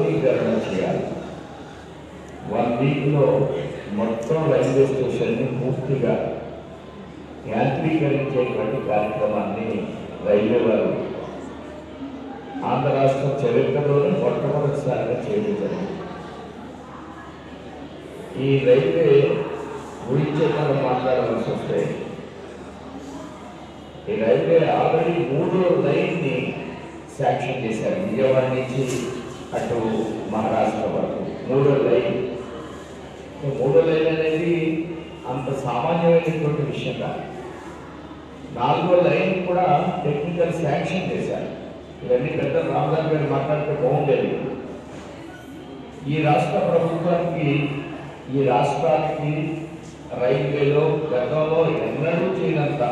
ఆధునీకరణ చేయాలి వన్ వీక్లో మొత్తం రైల్వే స్టేషన్ని పూర్తిగా యాంత్రీకరించేటువంటి కార్యక్రమాన్ని రైల్వే వారు ఆంధ్ర రాష్ట్ర చరిత్రలోనే మొట్టమొదటిసారిగా చేయడం జరిగింది ఈ రైల్వే గురించి మనం మాట్లాడవలసి వస్తే ఈ రైల్వే ఆల్రెడీ మూడో లైన్ని శాంక్షన్ చేశారు విజయవాడ నుంచి అటు మహారాష్ట్ర వరకు మూడో లైన్ ఈ మూడో లైన్ అనేది అంత సామాన్యమైనటువంటి విషయం కాదు నాలుగో లైన్ కూడా టెక్నికల్ శాంక్షన్ చేశారు ఇవన్నీ పెద్ద రామదాస్ గారు మాట్లాడితే బాగుండేది ఈ రాష్ట్ర ప్రభుత్వానికి ఈ రాష్ట్రానికి రైల్వేలో గతంలో ఎన్నడూ చేయనంత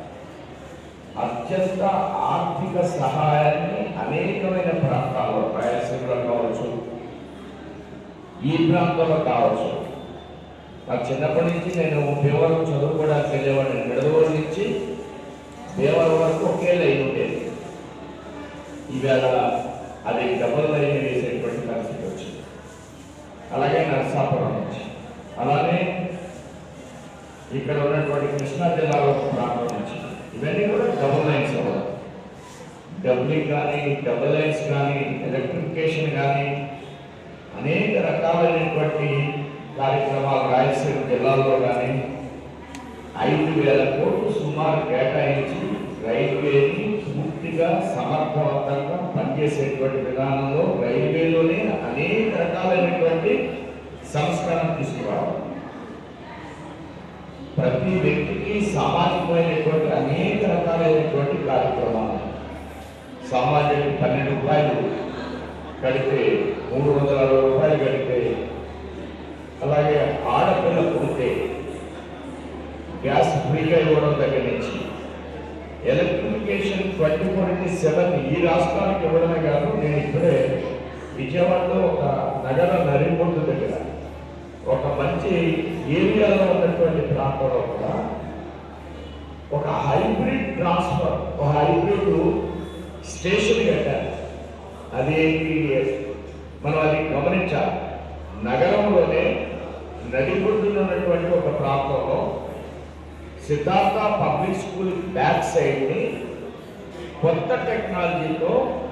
అత్యంత ఆర్థిక సహాయాన్ని అనేకమైన ప్రాంతాల్లో రాయలసీమలో కావచ్చు ఈ ప్రాంతంలో కావచ్చు నాకు చిన్నప్పటి నుంచి నేను భీమవరం చదువుకోవడానికి వెళ్ళేవాడిని నిడదవోలు నుంచి భీమవరం వరకు ఒకే లైన్ ఉండేది ఈవేళ అది డబుల్ లైన్ వేసేటువంటి పరిస్థితి వచ్చింది అలాగే నరసాపురం నుంచి అలానే ఇక్కడ ఉన్నటువంటి కృష్ణా జిల్లాలో ఒక ప్రాంతం నుంచి ఇవన్నీ కూడా డబుల్ లైన్స్ అవ్వదు డబ్లింగ్ కానీ డబుల్ లైన్స్ కానీ ఎలక్ట్రిఫికేషన్ కానీ అనేక రకాలైనటువంటి కార్యక్రమాలు రాయలసీమ జిల్లాల్లో కానీ ఐదు వేల కోట్లు సుమారు కేటాయించి రైల్వేని పూర్తిగా సమర్థవంతంగా పనిచేసేటువంటి విధానంలో రైల్వేలోనే అనేక రకాలైనటువంటి సంస్కరణ తీసుకురావాలి ప్రతి వ్యక్తికి సామాజికమైనటువంటి అనేక రకాలైనటువంటి కార్యక్రమాలు సామాన్యుడికి పన్నెండు రూపాయలు కడితే మూడు వందల అరవై రూపాయలు కడితే అలాగే ఆడపిల్ల పుడితే గ్యాస్ ఫ్రీగా ఇవ్వడం దగ్గర నుంచి electrification twenty four into seven ఈ రాష్ట్రానికి ఇవ్వడమే కాదు నేను ఇప్పుడే విజయవాడలో ఒక నగర నరిబొడ్డు దగ్గర ఒక మంచి ఏరియాలో ఉన్నటువంటి ప్రాంతంలో కూడా ఒక హైబ్రిడ్ ట్రాన్స్ఫర్ ఒక హైబ్రిడ్ స్టేషన్ కట్టారు అదేంటి మనం అది గమనించాలి నగరంలోనే నడిబొడ్డున ఉన్నటువంటి ఒక ప్రాంతంలో Siddhartha public school back side ని కొత్త టెక్నాలజీతో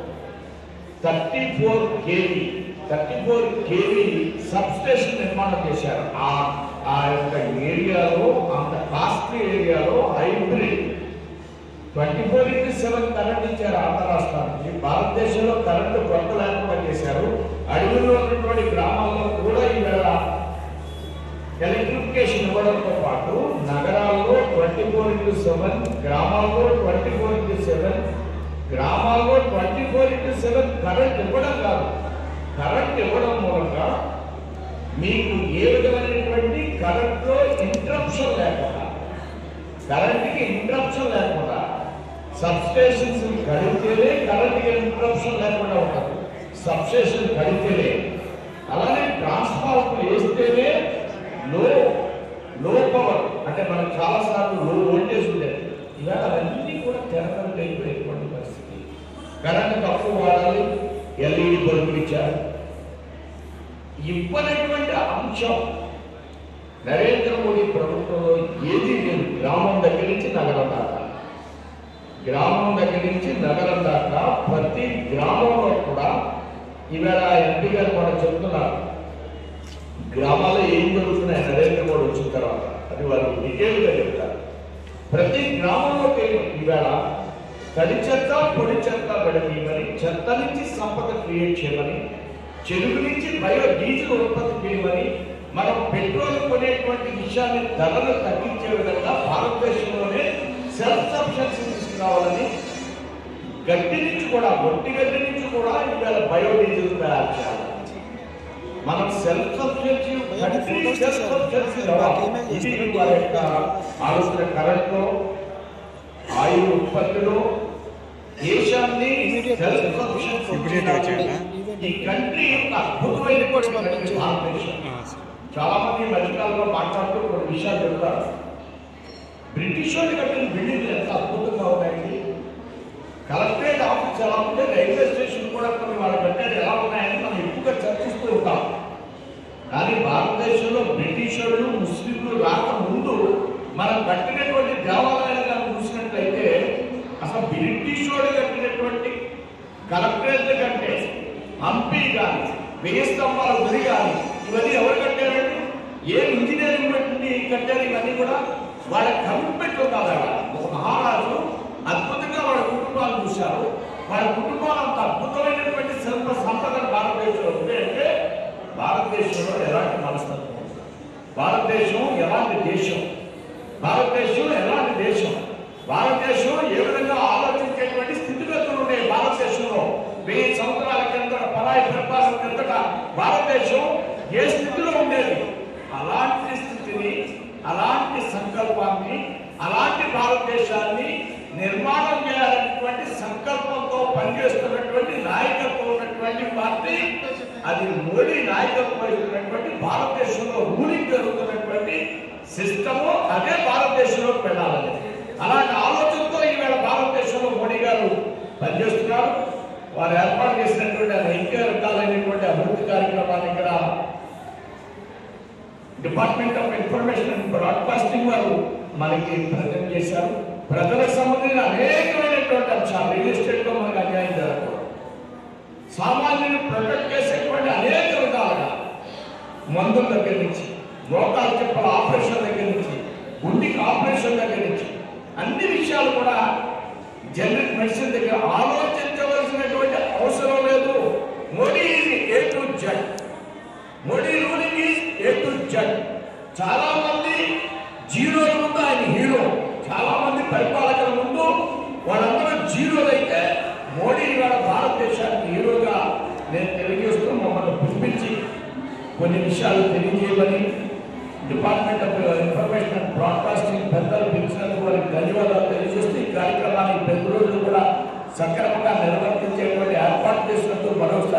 thirty four KV thirty four KV substation నిర్మాణం చేశారు ఆ ఆ యొక్క ఏరియాలో అంత కాస్ట్లీ ఏరియాలో hybrid twenty four into seven current ఇచ్చారు ఆంధ్ర రాష్ట్రానికి భారతదేశంలో కరెంటు కొత్త లేకుండా చేశారు అడవిలో ఉన్నటువంటి గ్రామాల్లో కూడా ఈవేళ ఎలక్ట్రిఫికేషన్ ఇవ్వడంతో పాటు నగరాల్లో ట్వంటీ ఫోర్ ఇంటూ సెవెన్ గ్రామాల్లో ట్వంటీ ఫోర్ ఇంటూ సెవెన్ గ్రామాల్లో twenty four into seven current ఇవ్వడం కాదు కరెంట్ ఇవ్వడం మూలంగా మీకు ఏ విధమైనటువంటి కరెంట్లో ఇంటరప్షన్ లేకుండా కరెంట్కి ఇంటరప్షన్ లేకుండా సబ్స్టేషన్స్ కడితేనే కరెంట్కి ఇంటరప్షన్ లేకుండా ఉంటుంది సబ్స్టేషన్ కడితేనే అలానే ట్రాన్స్ఫార్మర్ వేస్తేనే లో లో పవర్ అంటే మనకు చాలా సార్లు లో వోల్టేజ్ ఉండేది ఇవాళ అవన్నీ కూడా తెరకరెంట్ అయిపోయేటువంటి పరిస్థితి కరెంట్ తక్కువ వాడాలి ఎల్ఈడి బల్బులు ఇచ్చారు ఇవ్వనటువంటి అంశం నరేంద్ర మోడీ ప్రభుత్వంలో ఏది లేదు గ్రామం దగ్గర నుంచి నగరం దాకా గ్రామం దగ్గర నుంచి నగరం దాకా ప్రతి గ్రామంలో కూడా ఈవేళ ఎంపీ గారు మనం చెప్తున్నారు గ్రామాల్లో ఏం జరుగుతున్నాయి నరేంద్ర మోడీ వచ్చిన తర్వాత అది వాళ్ళు డీటెయిల్గా చెప్తారు ప్రతి గ్రామంలో ఈవేళ తడి చెత్త పొడి చెత్త విడదీయమని చెత్త నుంచి సంపద క్రియేట్ చేయమని చెరుకు నుంచి బయో డీజిల్ ఉత్పత్తి చేయమని మనం పెట్రోల్ కొనేటువంటి విషయాన్ని ధరలు తగ్గించే విధంగా భారతదేశంలోనే సెల్ఫ్ సఫిషియన్సీ తీసుకురావాలని గట్టి నుంచి కూడా ఒట్టి గడ్డి నుంచి కూడా ఇవాళ బయోడీజిల్ తయారు చేయాలి మనం సెల్ఫ్ సఫిషియన్సీ సెల్ఫ్ సఫిషియన్సీ ఇది వారి యొక్క ఆలోచన కరెంట్లో ఆయుర్ ఉత్పత్తిలో దేశాన్ని సెల్ఫ్ సఫిషియన్సీ Immediate గా చేయాలా? ఈ కంట్రీ యొక్క అద్భుతమైనటువంటి కంట్రీ భారతదేశం చాలా మంది మధ్యకాలంలో మాట్లాడుతూ కొన్ని విషయాలు చెప్తారు బ్రిటిష్ వాళ్ళు కట్టిన బిల్డింగ్లు ఎంత అద్భుతంగా ఉన్నాయండి కలెక్టరేట్ ఆఫీస్ ఎలా ఉంటే రైల్వే స్టేషన్ కూడా కొన్ని వాళ్ళు కట్టారు ఎలా ఉన్నాయని మనం ఎక్కువగా బ్రిటిషర్లు ముస్లింలు రాక ముందు మనం కట్టినటువంటి దేవాలయాలు కనుక చూసినట్లయితే అసలు బ్రిటిష్ వాడు కట్టినటువంటి కలెక్టరేట్ కంటే హంపి కానీ వెయ్యి స్తంభాల గుడి కానీ ఇవన్నీ ఎవరు కట్టారండి ఏ ఇంజనీరింగ్ పెట్టి కట్టారు ఇవన్నీ కూడా వాళ్ళ కమిట్మెంట్ ఉండాలి అక్కడ. ఒక మహారాజు అద్భుతంగా వాళ్ళ కుటుంబాలను చూశారు వాళ్ళ కుటుంబాలు అంత అద్భుతమైనటువంటి శిల్ప సంపద భారతదేశంలో ఉంది అంటే భారతదేశంలో ఎలాంటి మనస్తత్వం ఉంది? భారతదేశం ఎలాంటి దేశం భారతదేశం ఎలాంటి దేశం భారతదేశం ఏ విధంగా ఆలోచించేటువంటి స్థితిగతులు ఉన్నాయి భారతదేశంలో వెయ్యి సంవత్సరాల కిందట పరాయి పరిపాలన కిందట భారతదేశం ఏ స్థితిలో ఉండేది అలాంటి స్థితిని అలాంటి సంకల్పాన్ని అలాంటి భారతదేశాన్ని నిర్మాణం చేయాలనేటువంటి సంకల్పంతో పనిచేస్తున్నటువంటి నాయకత్వం ఉన్నటువంటి పార్టీ అది మోడీ నాయకత్వం వహిస్తున్నటువంటి భారతదేశంలో రూలింగ్ జరుగుతున్నటువంటి సిస్టము అదే భారతదేశంలో వెళ్ళాలని అలాంటి ఆలోచనతో ఈవేళ భారతదేశంలో మోడీ గారు పనిచేస్తున్నారు వారు ఏర్పాటు చేసినటువంటి అనేక రకాలైనటువంటి అభివృద్ధి కార్యక్రమాలు ఇక్కడ department of information and broadcasting వారు మనకి ప్రజెంట్ చేశారు ప్రజలకు సంబంధించిన అనేకమైనటువంటి అంశాలు రియల్ ఎస్టేట్ లో మనకు అన్యాయం జరగకూడదు సామాన్యుని ప్రొటెక్ట్ చేసేటువంటి అనేక విధాలుగా మందుల దగ్గర నుంచి మోకాలు చెప్పల ఆపరేషన్ దగ్గర నుంచి గుండెకి ఆపరేషన్ దగ్గర నుంచి అన్ని విషయాలు కూడా జనరిక్ మెడిసిన్ దగ్గర ఆలోచించవలసినటువంటి అవసరం లేదు Modi A to Z Modi ruling is A to Z చాలా మంది జీరోల ముందు ఆయన హీరో చాలా మంది పరిపాలకుల ముందు వాళ్ళందరూ జీరోలు అయితే మోడీ ఇవాళ భారతదేశానికి హీరోగా నేను తెలియజేస్తూ మమ్మల్ని పిలిపించి కొన్ని విషయాలు తెలియజేయమని department of information and broadcasting పెద్దలు పిలిచినందుకు వారికి ధన్యవాదాలు తెలియజేస్తూ ఈ కార్యక్రమాన్ని ప్రతి రోజు కూడా సక్రమంగా నిర్వర్తించేటువంటి ఏర్పాటు చేసినందుకు మరోసారి